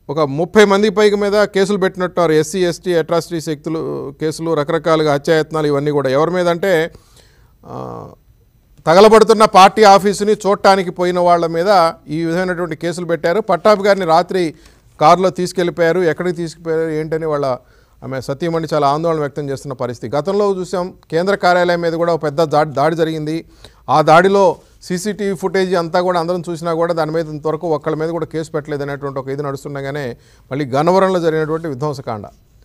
ఒక ముప్పై మంది పైకి మీద కేసులు పెట్టినట్టున్నారు ఎస్సీ ఎస్టీ అట్రాసిటీ శక్తులు కేసులు రకరకాలుగా హత్యాయత్నాలు ఇవన్నీ కూడా ఎవరి మీద అంటే ఆ, తగలబడుతున్న పార్టీ ఆఫీసుని చూడటానికి పోయిన వాళ్ళ మీద ఈ విధమైనటువంటి కేసులు పెట్టారు పట్టాభి గారిని రాత్రి కారులో తీసుకెళ్ళిపోయారు ఎక్కడికి తీసుకుపోయారు ఏంటని వాళ్ళ ఆమె సత్యమణి చాలా ఆందోళన వ్యక్తం చేస్తున్న పరిస్థితి గతంలో చూసాం కేంద్ర కార్యాలయం మీద కూడా ఒక పెద్ద దాడి దాడి జరిగింది ఆ దాడిలో సీసీటీవీ ఫుటేజ్ అంతా కూడా అందరం చూసినా కూడా దాని మీద ఇంతవరకు ఒక్కళ్ళ మీద కూడా కేసు పెట్టలేదు అనేటువంటి ఒక ఇది నడుస్తుండగానే మళ్ళీ గన్నవరంలో జరిగినటువంటి విధ్వంసకాండ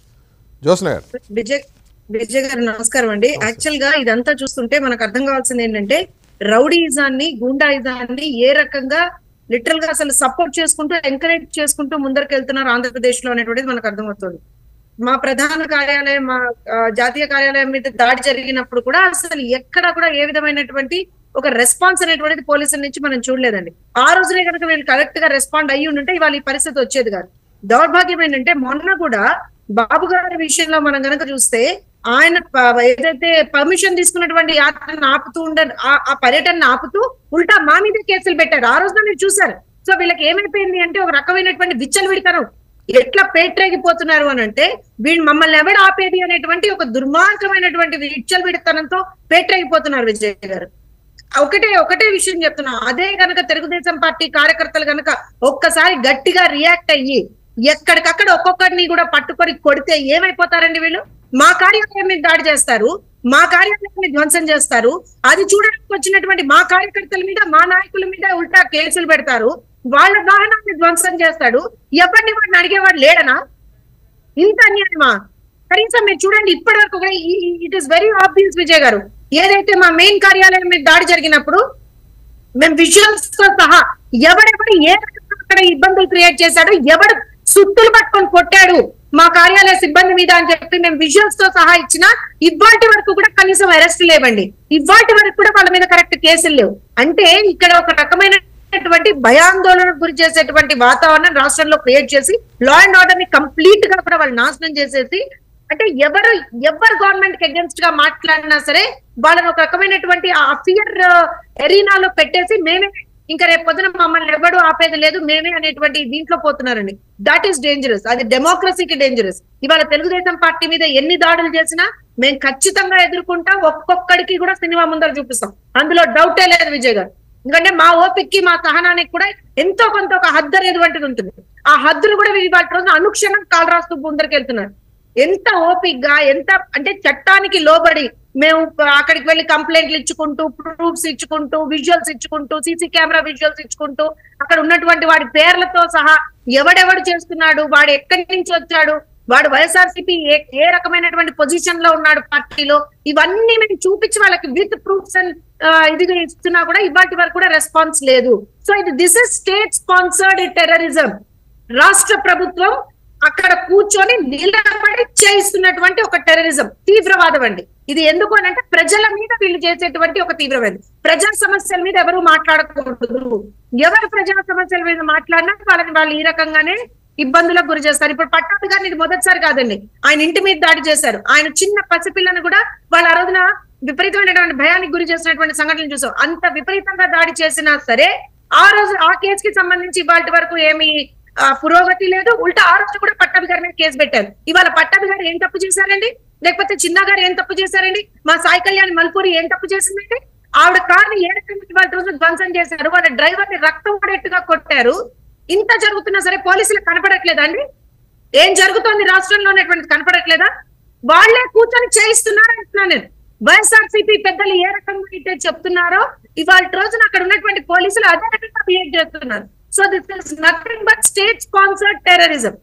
జోస్న గారు విజయ్ విజయ్ గారు నమస్కారం అండి యాక్చువల్ గా ఇదంతా చూస్తుంటే మనకు అర్థం కావాల్సింది ఏంటంటే రౌడీయిజాన్ని గూండాయిజాన్ని ఏ రకంగా లిటరల్ గా అసలు సపోర్ట్ చేసుకుంటూ ఎంకరేజ్ చేసుకుంటూ ముందరికి వెళ్తున్నారు ఆంధ్రప్రదేశ్ లో అనేటువంటిది మనకు అర్థమవుతుంది మా ప్రధాన కార్యాలయం మా ఆ, జాతీయ కార్యాలయం మీద దాడి జరిగినప్పుడు కూడా అసలు ఎక్కడ కూడా ఏ విధమైనటువంటి ఒక రెస్పాన్స్ అనేటువంటిది పోలీసుల నుంచి మనం చూడలేదండి ఆ రోజునే కనుక వీళ్ళు కరెక్ట్ గా రెస్పాండ్ అయ్యి ఉంటే ఇవాళ ఈ పరిస్థితి వచ్చేది కాదు దౌర్భాగ్యం ఏంటంటే మొన్న కూడా బాబు గారి విషయంలో మనం గనక చూస్తే ఆయన ప- ఏదైతే పర్మిషన్ తీసుకున్నటువంటి యాత్రను ఆపుతూ ఉండ ఆ- ఆ పర్యటన ఆపుతూ ఉల్టా మా మీద కేసులు పెట్టారు ఆ రోజున మీరు చూసారు సో వీళ్ళకి ఏమైపోయింది అంటే ఒక రకమైనటువంటి విచ్చలవిడితనం ఎట్లా పేట్రేగిపోతున్నారు అని అంటే వీళ్ళు మమ్మల్ని ఎవడు ఆపేది అనేటువంటి ఒక దుర్మార్గమైనటువంటి విచ్చలవిడితనంతో పేట్రేగిపోతున్నారు విజయ్ గారు ఒకటే ఒకటే విషయం చెప్తున్నా అదే గనక తెలుగుదేశం పార్టీ కార్యకర్తలు గనక ఒక్కసారి గట్టిగా రియాక్ట్ అయ్యి ఎక్కడికక్కడ ఒక్కొక్కరిని కూడా పట్టుకొని కొడితే ఏమైపోతారండి వీళ్ళు మా కార్యాలయం మీద దాడి చేస్తారు మా కార్యాలయాన్ని ధ్వంసం చేస్తారు అది చూడడానికి వచ్చినటువంటి మా కార్యకర్తల మీద మా నాయకుల మీద ఉల్టా కేసులు పెడతారు వాళ్ళ వాహనాన్ని ధ్వంసం చేస్తాడు ఎవరిని వాడిని అడిగేవాడు లేడనా ఇంత అన్యాయమా కనీసం మీరు చూడండి ఇప్పటి వరకు కూడా it is very obvious Vijay garu ఏదైతే మా మెయిన్ కార్యాలయం మీద దాడి జరిగినప్పుడు మేము విజువల్స్ తో సహా ఎవడెవడు ఏ రకంగా అక్కడ ఇబ్బందులు క్రియేట్ చేశాడు ఎవడు సుత్తులు పట్టుకొని కొట్టాడు మా కార్యాలయ సిబ్బంది మీద అని చెప్పి మేము విజువల్స్ తో సహా ఇచ్చిన ఇవాటి వరకు కూడా కనీసం అరెస్ట్ లేవండి ఇవాటి వరకు కూడా వాళ్ళ మీద కరెక్ట్ కేసులు లేవు అంటే ఇక్కడ ఒక రకమైనటువంటి భయాందోళనకు గురి చేసేటువంటి వాతావరణం రాష్ట్రంలో క్రియేట్ చేసి లా అండ్ ఆర్డర్ ని కంప్లీట్ గా కూడా వాళ్ళు నాశనం చేసేసి అంటే ఎవరు ఎవరు గవర్నమెంట్ కి అగేన్స్ట్ గా మాట్లాడినా సరే వాళ్ళని ఒక రకమైనటువంటి ఆ ఫియర్ ఎరీనాలో పెట్టేసి మేమే ఇంకా రేపు పొద్దున మమ్మల్ని ఎవడు ఆపేది లేదు మేమే అనేటువంటి దీంట్లో పోతున్నారండి దట్ ఈస్ డేంజరస్ అది డెమోక్రసీకి డేంజరస్ ఇవాళ తెలుగుదేశం పార్టీ మీద ఎన్ని దాడులు చేసినా మేము ఖచ్చితంగా ఎదుర్కొంటాం ఒక్కొక్కడికి కూడా సినిమా ముందర చూపిస్తాం అందులో డౌటే లేదు విజయ్ గారు ఎందుకంటే మా ఓపిక్కి మా సహనానికి కూడా ఎంతో కొంత ఒక హద్దు అనేటువంటిది ఉంటుంది ఆ హద్దును కూడా ఇవాళ రోజున అనుక్షణం కాలరాస్తూ ముందరికి వెళ్తున్నారు ఎంత ఓపిక్ గా ఎంత అంటే చట్టానికి లోబడి మేము అక్కడికి వెళ్ళి కంప్లైంట్లు ఇచ్చుకుంటూ ప్రూఫ్స్ ఇచ్చుకుంటూ విజువల్స్ ఇచ్చుకుంటూ సీసీ కెమెరా విజువల్స్ ఇచ్చుకుంటూ అక్కడ ఉన్నటువంటి వాడి పేర్లతో సహా ఎవడెవడు చేస్తున్నాడు వాడు ఎక్కడి నుంచి వచ్చాడు వాడు వైఎస్ఆర్సీపీ ఏ ఏ రకమైనటువంటి పొజిషన్ లో ఉన్నాడు పార్టీలో ఇవన్నీ మేము చూపించి వాళ్ళకి విత్ ప్రూఫ్స్ అండ్ ఇది ఇస్తున్నా కూడా ఇవాటి వరకు కూడా రెస్పాన్స్ లేదు సో ఇది this is state sponsored terrorism రాష్ట్ర ప్రభుత్వం అక్కడ కూర్చొని నిలబడి చేయిస్తున్నటువంటి ఒక టెర్రరిజం తీవ్రవాదం అండి ఇది ఎందుకు అని అంటే ప్రజల మీద వీళ్ళు చేసేటువంటి ఒక తీవ్రవాదం ప్రజా సమస్యల మీద ఎవరు మాట్లాడకూడదు ఎవరు ప్రజా సమస్యల మీద మాట్లాడినా వాళ్ళని వాళ్ళు ఈ రకంగానే ఇబ్బందులకు గురి చేస్తారు ఇప్పుడు పట్టాభి గారిని ఇది మొదటిసారి కాదండి ఆయన ఇంటి మీద దాడి చేశారు ఆయన చిన్న పసిపిల్లను కూడా వాళ్ళ ఆ రోజున విపరీతమైనటువంటి భయానికి గురి చేసినటువంటి సంఘటనలు చూసాం అంత విపరీతంగా దాడి చేసినా సరే ఆ రోజు ఆ కేసుకి సంబంధించి ఇవాటి వరకు ఏమి ఆ, పురోగతి లేదు ఉల్టా ఆ రోజు కూడా పట్టాభి గారి మీద కేసు పెట్టారు ఇవాళ పట్టాభి గారు ఏం తప్పు చేశారండి లేకపోతే చిన్న గారు ఏం తప్పు చేశారండి మా సాయి కళ్యాణ్ మల్పూరి ఏం తప్పు చేసిందండి ఆవిడ కార్ని ఏ రకంగా వాళ్ళ రోజు ధ్వంసం చేశారు వాళ్ళ డ్రైవర్ ని రక్తం పడేట్టుగా కొట్టారు ఇంత జరుగుతున్నా సరే పోలీసులకు కనపడట్లేదండి ఏం జరుగుతోంది రాష్ట్రంలో ఉన్నటువంటి కనపడట్లేదా వాళ్ళే కూర్చొని చేయిస్తున్నారు అంటున్నా నేను వైఎస్ఆర్సీపీ పెద్దలు ఏ రకంగా అయితే చెప్తున్నారో ఇవాళ రోజున అక్కడ ఉన్నటువంటి పోలీసులు అదే రకంగా బిహేవ్ చేస్తున్నారు so this is nothing but state sponsored terrorism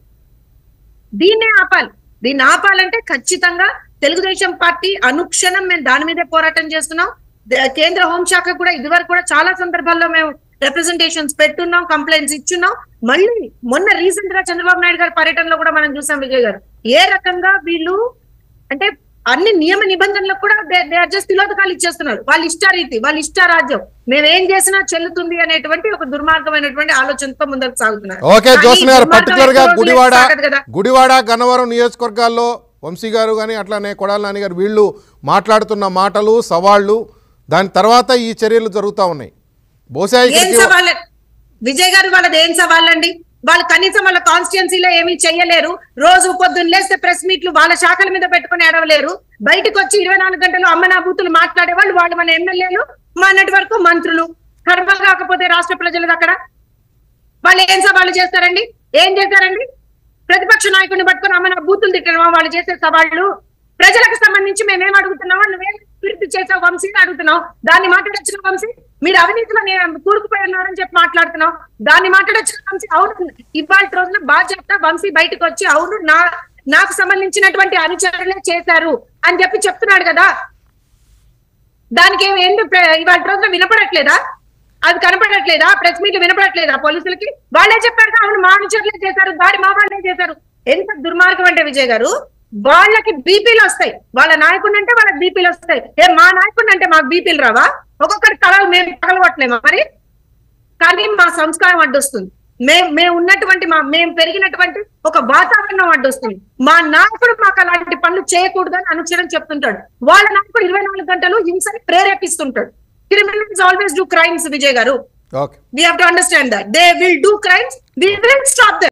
దీన్నే ఆపాలి దీన్ని ఆపాలంటే ఖచ్చితంగా తెలుగుదేశం పార్టీ అనుక్షణం మేము దాని మీదే పోరాటం చేస్తున్నాం ద- కేంద్ర హోంశాఖ కూడా ఇదివరకు కూడా చాలా సందర్భాల్లో మేము రిప్రజెంటేషన్స్ పెట్టున్నాం కంప్లైంట్స్ ఇచ్చున్నాం మళ్ళీ మొన్న రీసెంట్ గా చంద్రబాబు నాయుడు గారి పర్యటనలో కూడా మనం చూసాం విజయ్ గారు ఏ రకంగా వీళ్ళు అంటే అన్ని నియమ నిబంధనలకు కూడా దే ఆర్ జస్ట్ తిలోదకాలు ఇచ్చేస్తున్నారు వాళ్ళ ఇష్టారీతి వాళ్ళ ఇష్టారాజ్యం మేము ఏం చేసినా చెల్లుతుంది అనేటువంటి ఒక దుర్మార్గమైనటువంటి ఆలోచనతో ముందుకు సాగుతున్నారు ఓకే కానీ జోస్న గారు దుర్మార్గం పర్టికులర్ గా ఎక్కువ రోజులు గుడివాడ సాగదు కదా. గుడివాడ గన్నవరం నియోజకవర్గాల్లో వంశీ గారు కానీ అట్లానే కొడాల నాని గారు వీళ్ళు మాట్లాడుతున్న మాటలు సవాళ్ళు దాని తర్వాత ఈ చర్యలు జరుగుతూ ఉన్నాయి బహుశా ఏం ఇక్కడికి సవాల్ విజయ్ గారు వాళ్ళది ఏం సవాల్ అండి వాళ్ళు కనీసం వాళ్ళ కాన్స్టిట్యున్సీలో ఏమీ చెయ్యలేరు రోజు పొద్దున్న లేస్తే ప్రెస్ మీట్లు వాళ్ళ శాఖల మీద పెట్టుకుని ఏడవలేరు బయటకు వచ్చి ఇరవై నాలుగు గంటలు అమ్మనా బూతులు మాట్లాడే వాళ్ళు వాళ్ళు మన ఎమ్మెల్యేలు మొన్నటి వరకు మంత్రులు కర్మ కాకపోతే రాష్ట్ర ప్రజలది అక్కడ వాళ్ళు ఏం సవాళ్ళు చేస్తారండి ఏం చేశారండి ప్రతిపక్ష నాయకుడిని పట్టుకుని అమ్మ నా బూతులు తిట్టడమా వాళ్ళు చేసే సవాళ్ళు ప్రజలకు సంబంధించి మేమేం అడుగుతున్నామా నువ్వేం పిలిపి చేసావు వంశీ అని అడుగుతున్నావు దాన్ని మాట్లాడొచ్చిన వంశీ మీరు అవినీతిలో నేను కూరుకుపోయి ఉన్నారని చెప్పి మాట్లాడుతున్నావు దాన్ని మాట్లాడొచ్చిన వంశీ అవును ఇవాళ రోజున బాధ్యత వంశీ బయటకు వచ్చి అవును నా నాకు సంబంధించినటువంటి అనుచరులే చేశారు అని చెప్పి చెప్తున్నాడు కదా దానికి ఏం ఎందుకు ప్ర- ఇవాళ రోజున వినపడట్లేదా అది కనపడట్లేదా ప్రెస్ మీట్లు వినపడట్లేదా పోలీసులకి వాళ్ళే చెప్పారు అవును మా అనుచరులే చేశారు దాడి మా వాళ్ళే చేశారు ఎంత దుర్మార్గం అంటే విజయ్ గారు వాళ్ళకి బీపీలు వస్తాయి వాళ్ళ నాయకుడు అంటే వాళ్ళకి బీపీలు వస్తాయి ఏ మా నాయకుడు అంటే మాకు బీపీలు రావా ఒక్కొక్కరి తలలు మేము పగలగొట్టలేమా మరి కానీ మా సంస్కారం అడ్డొస్తుంది మేము మేము ఉన్నటువంటి మా మేము పెరిగినటువంటి ఒక వాతావరణం అడ్డొస్తుంది మా నాయకుడు మాకు అలాంటి పనులు చేయకూడదని అనుచరం చెప్తుంటాడు వాళ్ళ నాయకుడు ఇరవై నాలుగు గంటలు హింసని ప్రేరేపిస్తుంటాడు criminals always do crimes Vijay garu okay we have to understand that they will do crimes we will stop them